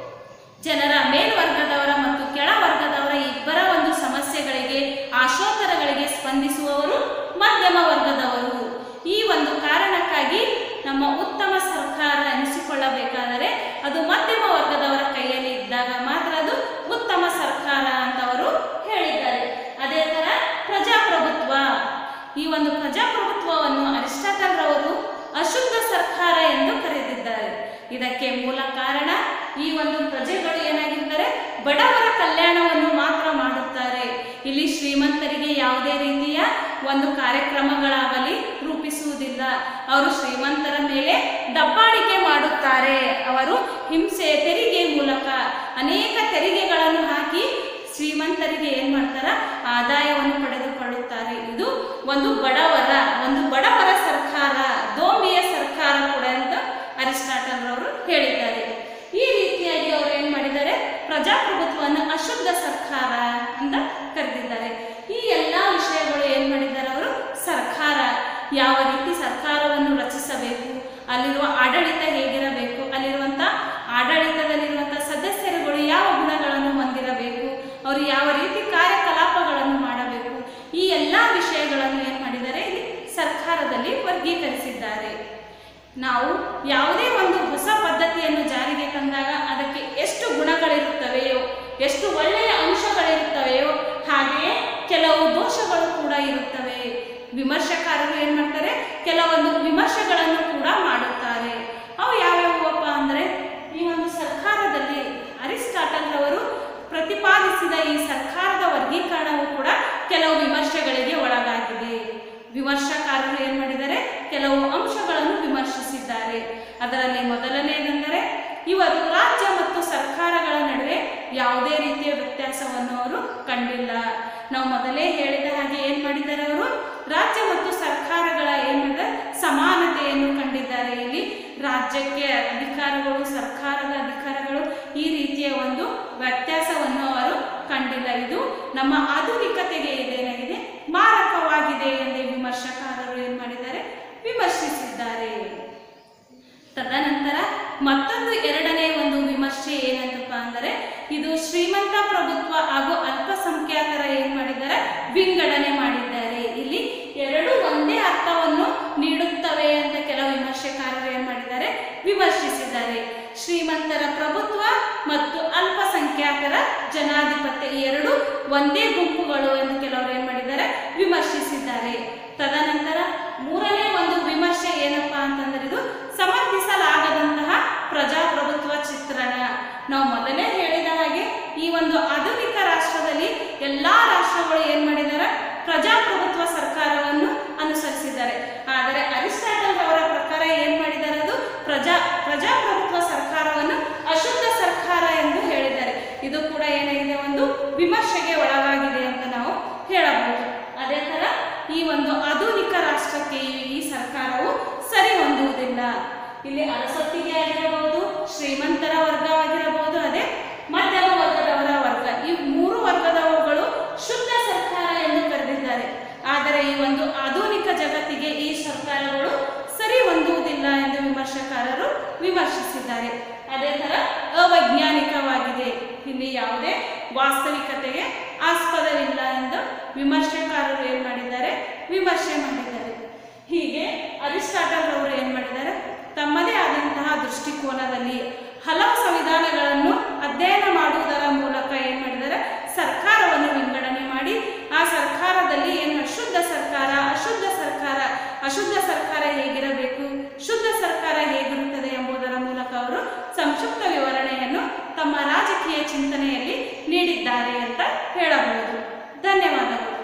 ಜನರ ಮೇಲ್ವರ್ಗದವರ ಮತ್ತು ಕೆಳವರ್ಗದವರ ಇಬ್ಬರ ಒಂದು ಸಮಸ್ಯೆಗಳಿಗೆ ಆಶೋತ್ತರಗಳಿಗೆ ಸ್ಪಂದಿಸುವವರು ಮಧ್ಯಮ ವರ್ಗದವರು ಈ ಒಂದು ಕಾರಣಕ್ಕಾಗಿ ನಮ್ಮ ಉತ್ತಮ ಸರ್ಕಾರ ಎನಿಸಿಕೊಳ್ಳಬೇಕಾದರೆ ಅದು ಮಧ್ಯಮ ವರ್ಗದವರ ಕೈಯಲ್ಲಿ ಇದ್ದಾಗ ಮಾತ್ರ ಅದು ಉತ್ತಮ ಸರ್ಕಾರ ಅಂತ ಅವರು ಹೇಳಿದ್ದಾರೆ ಅದೇ ತರ ಪ್ರಜಾಪ್ರಭುತ್ವ ಈ ಒಂದು ಪ್ರಜಾಪ್ರಭುತ್ವವನ್ನು ಅರಿಸ್ಟಾಟಲ್ ರವರು ಅಶುದ್ಧ ಸರ್ಕಾರ ಎಂದು ಕರೆದಿದ್ದಾರೆ ಇದಕ್ಕೆ ಮೂಲ ಕಾರಣ ಈ ಒಂದು ಪ್ರಜೆಗಳು ಏನಾಗಿದ್ದಾರೆ ಬಡವರ ಕಲ್ಯಾಣವನ್ನು ಮಾತ್ರ ಮಾಡುತ್ತಾರೆ ಇಲ್ಲಿ ಶ್ರೀಮಂತರಿಗೆ ಯಾವುದೇ ರೀತಿಯ ಒಂದು ಕಾರ್ಯಕ್ರಮಗಳಾಗಲಿ ರೂಪಿಸುವುದಿಲ್ಲ ಅವರು ಶ್ರೀಮಂತರ ಮೇಲೆ ದಬ್ಬಾಳಿಕೆ ಮಾಡುತ್ತಾರೆ ಅವರು ಹಿಂಸೆ ತೆರಿಗೆ ಮೂಲಕ ಅನೇಕ ತೆರಿಗೆಗಳನ್ನು ಹಾಕಿ ಶ್ರೀಮಂತರಿಗೆ ಏನ್ ಮಾಡ್ತಾರ ಆದಾಯವನ್ನು ಪಡೆದುಕೊಳ್ಳುತ್ತಾರೆ ಇದು ಒಂದು ಬಡವರ ಒಂದು ಬಡವರ ಸರ್ಕಾರ ದೋಂಬಿಯ ಸರ್ಕಾರ ಕೂಡ ಅಂತ ಅರಿಸ್ಟಾಟಲ್ ರವರು ಹೇಳಿದ್ದಾರೆ ಈ ರೀತಿಯಾಗಿ ಅವರು ಏನ್ ಮಾಡಿದ್ದಾರೆ ಪ್ರಜಾಪ್ರಭುತ್ವವನ್ನು ಅಶುದ್ಧ ಸರ್ಕಾರ ಅಂತ ಕರೆದಿದ್ದಾರೆ ಈ ಎಲ್ಲಾ ವಿಷಯಗಳು ಏನ್ ಮಾಡಿದ್ದಾರೆ ಅವರು ಸರ್ಕಾರ ಯಾವ ರೀತಿ ಸರ್ಕಾರವನ್ನು ರಚಿಸಬೇಕು ಅಲ್ಲಿರುವ ಆಡಳಿತ ಹೇಗಿರಬೇಕು ಅಲ್ಲಿರುವಂತ ಆಡಳಿತದಲ್ಲಿರುವಂತ ಸದಸ್ಯರುಗಳು ಯಾವ ಗುಣಗಳನ್ನು ಹೊಂದಿರಬೇಕು ಅವರು ಯಾವ ರೀತಿ ಕಾರ್ಯಕಲಾಪಗಳನ್ನು ಮಾಡಬೇಕು ಈ ಎಲ್ಲಾ ವಿಷಯಗಳನ್ನು ಏನ್ ಮಾಡಿದ್ದಾರೆ ಇಲ್ಲಿ ಸರ್ಕಾರದಲ್ಲಿ ವರ್ಗೀಕರಿಸಿದ್ದಾರೆ ನಾವು ಯಾವುದೇ ಒಂದು ಹೊಸ ಪದ್ಧತಿಯನ್ನು ಜಾರಿಗೆ ತಂದಾಗ ಅದಕ್ಕೆ ಎಷ್ಟು ಗುಣಗಳಿರುತ್ತವೆಯೋ ಎಷ್ಟು ಒಳ್ಳೆಯ ಅಂಶಗಳಿರುತ್ತವೆಯೋ ಹಾಗೆಯೇ ಕೆಲವು ದೋಷಗಳು ಕೂಡ ಇರುತ್ತವೆ ವಿಮರ್ಶಕಾರರು ಏನ್ ಮಾಡ್ತಾರೆ ಕೆಲವೊಂದು ವಿಮರ್ಶೆಗಳನ್ನು ಕೂಡ ಮಾಡುತ್ತಾರೆ ಅವು ಯಾವ್ಯಾವಪ್ಪ ಅಂದ್ರೆ ಈ ಒಂದು ಸರ್ಕಾರದಲ್ಲಿ ಅರಿಸ್ಟಾಟಲ್ ರವರು ಪ್ರತಿಪಾದಿಸಿದ ಈ ಸರ್ಕಾರದ ವರ್ಗೀಕರಣವು ಕೂಡ ಕೆಲವು ವಿಮರ್ಶೆಗಳಿಗೆ ಒಳಗಾಗಿದೆ ವಿಮರ್ಶಕಾರರು ಏನ್ ಮಾಡಿದ್ದಾರೆ ಕೆಲವು ಅಂಶಗಳನ್ನು ವಿಮರ್ಶಿಸಿದ್ದಾರೆ ಅದರಲ್ಲಿ ಮೊದಲನೆಯದೆಂದರೆ ಇವರು ರಾಜ್ಯ ಮತ್ತು ಸರ್ಕಾರಗಳ ನಡುವೆ ಯಾವುದೇ ರೀತಿಯ ವ್ಯತ್ಯಾಸವನ್ನು ಅವರು ಕಂಡಿಲ್ಲ ನಾವು ಮೊದಲೇ ಹೇಳಿದ ಹಾಗೆ ಏನ್ ಮಾಡಿದ್ದಾರೆ ಅವರು ರಾಜ್ಯ ಮತ್ತು ಸರ್ಕಾರಗಳ ಏನ್ ಮಾಡಿದ್ದಾರೆ ಸಮಾನತೆಯನ್ನು ಕಂಡಿದ್ದಾರೆ ಇಲ್ಲಿ ರಾಜ್ಯಕ್ಕೆ ಅಧಿಕಾರಗಳು ಸರ್ಕಾರದ ಅಧಿಕಾರಗಳು ಈ ರೀತಿಯ ಒಂದು ವ್ಯತ್ಯಾಸವನ್ನು ಅವರು ಕಂಡಿಲ್ಲ ಇದು ನಮ್ಮ ಆಧುನಿಕತೆಗೆ ಇದೇನಾಗಿದೆ ಮಾರಕವಾಗಿದೆ ಎಂದು ವಿಮರ್ಶಕಾರರು ಏನ್ ಮಾಡಿದ್ದಾರೆ ವಿಮರ್ಶಿಸಿದ್ದಾರೆ ತದನಂತರ ಮತ್ತೊಂದು ಎರಡನೇ ಒಂದು ವಿಮರ್ಶೆ ಏನಂತಪ್ಪ ಅಂದರೆ ಇದು ಶ್ರೀಮಂತ ಪ್ರಭುತ್ವ ಹಾಗೂ ಅಲ್ಪಸಂಖ್ಯಾತರ ಏನ್ ಮಾಡಿದ್ದಾರೆ ವಿಂಗಡಣೆ ಮಾಡಿದ್ದಾರೆ ಇಲ್ಲಿ ಎರಡು ಒಂದೇ ಅರ್ಥವನ್ನು ನೀಡುತ್ತವೆ ಅಂತ ಕೆಲವು ವಿಮರ್ಶೆಕಾರರು ಏನ್ ಮಾಡಿದ್ದಾರೆ ವಿಮರ್ಶಿಸಿದ್ದಾರೆ ಶ್ರೀಮಂತರ ಪ್ರಭುತ್ವ ಮತ್ತು ಅಲ್ಪಸಂಖ್ಯಾತರ ಜನಾಧಿಪತ್ಯ ಈ ಎರಡು ಒಂದೇ ಗುಂಪುಗಳು ಎಂದು ಕೆಲವರು ಏನ್ ಮಾಡಿದ್ದಾರೆ ವಿಮರ್ಶಿಸಿದ್ದಾರೆ ತದನಂತರ ಮೂರನೇ ಒಂದು ವಿಮರ್ಶೆ ಏನಪ್ಪಾ ಅಂತಂದ್ರೆ ಇದು ಸಮರ್ಥಿಸಲಾಗದಂತಹ ಪ್ರಜಾಪ್ರಭುತ್ವ ಚಿತ್ರಣ ನಾವು ಮೊದಲೇ ಹೇಳಿದ ಹಾಗೆ ಈ ಒಂದು ಆಧುನಿಕ ರಾಷ್ಟ್ರದಲ್ಲಿ ಎಲ್ಲಾ ರಾಷ್ಟ್ರಗಳು ಏನ್ ಮಾಡಿದ್ದಾರೆ ಪ್ರಜಾಪ್ರಭುತ್ವ ಸರ್ಕಾರವನ್ನು ಅನುಸರಿಸಿದ್ದಾರೆ ಆದರೆ ಅರಿಸ್ಟಾಟಲ್ ಅವರ ಪ್ರಕಾರ ಏನ್ ಮಾಡಿದ್ದಾರೆ ಅದು ಪ್ರಜಾ ಪ್ರಜಾಪ್ರಭುತ್ವ ಸರ್ಕಾರವನ್ನು ಅಶುದ್ಧ ಸರ್ಕಾರ ಎಂದು ಹೇಳಿದ್ದಾರೆ ಇದು ಕೂಡ ಏನಾಗಿದೆ ಒಂದು ವಿಮರ್ಶೆಗೆ ಒಳಗಾಗಿದೆ ಅಂತ ನಾವು ಹೇಳಬಹುದು ಅದೇ ತರ ಈ ಒಂದು ಆಧುನಿಕ ರಾಷ್ಟ್ರಕ್ಕೆ ಈ- ಈ ಸರ್ಕಾರವು ಸರಿ ಹೊಂದುವುದಿಲ್ಲ ಇಲ್ಲಿ ಅರಸೊತ್ತಿಗೆ ಆಗಿರಬಹುದು ಶ್ರೀಮಂತರ ವರ್ಗವಾಗಿರಬಹುದು ಅದೇ ಮಧ್ಯಮ ವರ್ಗದವರ ವರ್ಗ ಈ ಮೂರು ವರ್ಗದವುಗಳು ಶುದ್ಧ ಸರ್ಕಾರ ಎಂದು ಕರೆದಿದ್ದಾರೆ ಆದರೆ ಈ ಒಂದು ಆಧುನಿಕ ಜಗತ್ತಿಗೆ ಈ ಸರ್ಕಾರಗಳು ಸರಿ ಹೊಂದುವುದಿಲ್ಲ ಎಂದು ವಿಮರ್ಶಕಾರರು ವಿಮರ್ಶಿಸಿದ್ದಾರೆ ಅದೇ ತರ ಅವೈಜ್ಞಾನಿಕವಾಗಿದೆ ಇಲ್ಲಿ ಯಾವುದೇ ವಾಸ್ತವಿಕತೆಗೆ ಆಸ್ಪದವಿಲ್ಲ ಎಂದು ವಿಮರ್ಶಕಾರರು ಏನ್ ಮಾಡಿದ್ದಾರೆ ವಿಮರ್ಶೆ ಮಾಡಿದ್ದಾರೆ ಹೀಗೆ ಅರಿಸ್ಟಾಟಲ್ ಅವರು ಏನ್ ಮಾಡಿದ್ದಾರೆ ತಮ್ಮದೇ ಆದಂತಹ ದೃಷ್ಟಿಕೋನದಲ್ಲಿ ಹಲವು ಸಂವಿಧಾನಗಳನ್ನು ಅಧ್ಯಯನ ಮಾಡುವುದರ ಮೂಲಕ ಏನ್ ಮಾಡಿದ್ದಾರೆ ಸರ್ಕಾರವನ್ನು ವಿಂಗಡಣೆ ಮಾಡಿ ಆ ಸರ್ಕಾರದಲ್ಲಿ ಏನು ಅಶುದ್ಧ ಸರ್ಕಾರ ಅಶುದ್ಧ ಸರ್ಕಾರ ಅಶುದ್ಧ ಸರ್ಕಾರ ಹೇಗಿರಬೇಕು ಶುದ್ಧ ಸರ್ಕಾರ ಹೇಗಿರುತ್ತದೆ ಎಂಬುದರ ಮೂಲಕ ಅವರು ಸಂಕ್ಷಿಪ್ತ ವಿವರಣೆಯನ್ನು ತಮ್ಮ ರಾಜಕೀಯ ಚಿಂತನೆಯಲ್ಲಿ ನೀಡಿದ್ದಾರೆ ಅಂತ ಹೇಳಬಹುದು ಧನ್ಯವಾದಗಳು